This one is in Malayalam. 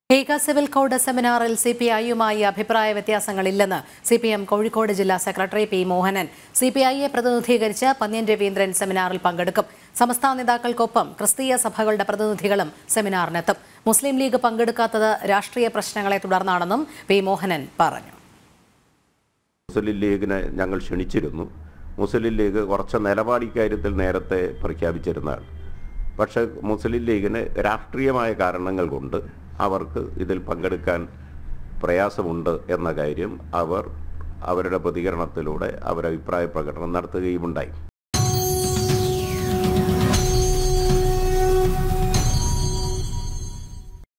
ഏക സിവിൽ കോഡ് സെമിനാറിൽ സി പി ഐയുമായി അഭിപ്രായ വ്യത്യാസങ്ങളില്ലെന്ന് സി പി എം കോഴിക്കോട് ജില്ലാ secretary P Mohanan C P ഐയെ പ്രതിനിധീകരിച്ച് പന്ന്യൻ രവീന്ദ്രൻ സെമിനാറിൽ പങ്കെടുക്കും സംസ്ഥാന നേതാക്കൾക്കൊപ്പം ക്രിസ്തീയ സഭകളുടെ പ്രതിനിധികളും സെമിനാറിനെത്തും മുസ്ലിം ലീഗ് പങ്കെടുക്കാത്തത് രാഷ്ട്രീയ പ്രശ്നങ്ങളെ തുടർന്നാണെന്നും പി മോഹനൻ പറഞ്ഞു മുസ്ലിം ലീഗിനെ ഞങ്ങൾ ക്ഷണിച്ചിരുന്നു മുസ്ലിം ലീഗ് കുറച്ച് നിലപാട് ഇക്കാര്യത്തിൽ നേരത്തെ പ്രഖ്യാപിച്ചിരുന്നതാണ് പക്ഷേ മുസ്ലിം ലീഗിന് രാഷ്ട്രീയമായ കാരണങ്ങൾ കൊണ്ട് അവർക്ക് ഇതിൽ പങ്കെടുക്കാൻ പ്രയാസമുണ്ട് എന്ന കാര്യം അവർ അവരുടെ പ്രതികരണത്തിലൂടെ അവർ അഭിപ്രായ പ്രകടനം നടത്തുകയുമുണ്ടായി